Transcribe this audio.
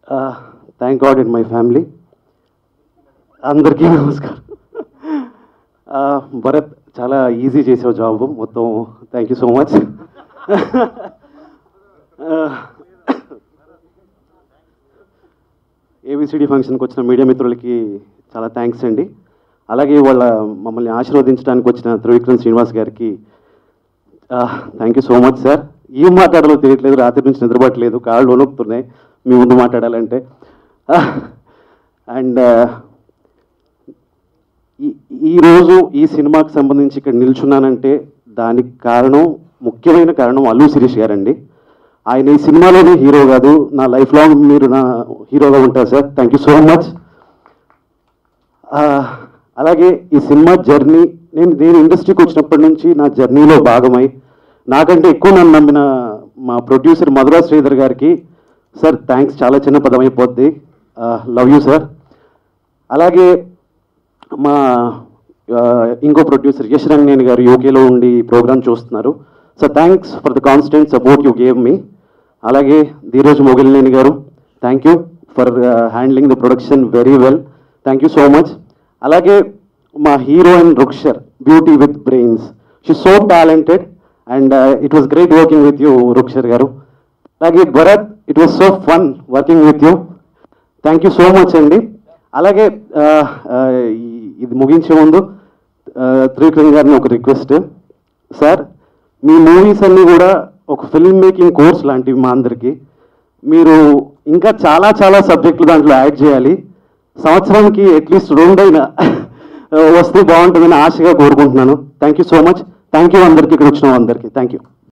thank God in my family అందరికీ నమస్కారం Uh, Bharat చాలా ఈజీ చేసావు జాబ్ మొత్తం thank you so much ABCD ఫంక్షన్కి వచ్చిన మీడియా మిత్రులకి చాలా థ్యాంక్స్ అండి అలాగే వాళ్ళ మమ్మల్ని ఆశీర్వదించడానికి వచ్చిన త్రివిక్రమ్ శ్రీనివాస్ గారికి thank you so much sir ఏం మాట్లాడాలో తెలియట్లేదు రాత్రి నుంచి నిద్రపట్టలేదు కాళ్ళు వణుకుతున్నాయి మీ ముందు మాట్లాడాలంటే అండ్ ఈరోజు ఈ సినిమాకి సంబంధించి ఇక్కడ నిల్చున్నానంటే దానికి కారణం ముఖ్యమైన కారణం అల్లు శిరీష్ గారండి ఆయన ఈ సినిమాలోనే హీరో కాదు నా లైఫ్ లాంగ్ మీరు నా హీరోగా ఉంటారు sir thank you so much అలాగే ఈ సినిమా జర్నీ నేను నేను ఇండస్ట్రీకి వచ్చినప్పటి నుంచి నా జర్నీలో భాగమై నాకంటే ఎక్కువ నన్ను నమ్మిన మా ప్రొడ్యూసర్ మధురా శ్రీధర్ గారికి సార్ థ్యాంక్స్ చాలా చిన్న పదం అయిపోద్ది లవ్ యూ సార్ అలాగే మా ఆ, ఇంకో ప్రొడ్యూసర్ యశ్ రంగనేని గారు యూకేలో ఉండి ప్రోగ్రామ్ చూస్తున్నారు so thanks for the constant support you gave me అలాగే ధీరజ్ మొగిలినేని గారు thank you for handling the production very well thank you so much అలాగే మా heroine Rukshar beauty with brains she so talented and it was great working with you Rukshar గారు అలాగే Bharat it was so fun working with you thank you so much అండి అలాగే ఆ, ఆ, ఈ- ఇది ముగించే ముందు ఆ, త్రివిక్రమ్ గారిని ఒక రిక్వెస్ట్ సార్ మీ మూవీస్ అన్నీ కూడా ఒక ఫిల్మ్ మేకింగ్ కోర్స్ లాంటివి మా అందరికీ మీరు ఇంకా చాలా చాలా సబ్జెక్టులు దాంట్లో యాడ్ చేయాలి సంవత్సరానికి అట్లీస్ట్ రెండైనా వస్తే బాగుంటుందని ఆశగా కోరుకుంటున్నాను thank you so much thank you అందరికీ ఇక్కడ వచ్చిన అందరికీ థ్యాంక్ యూ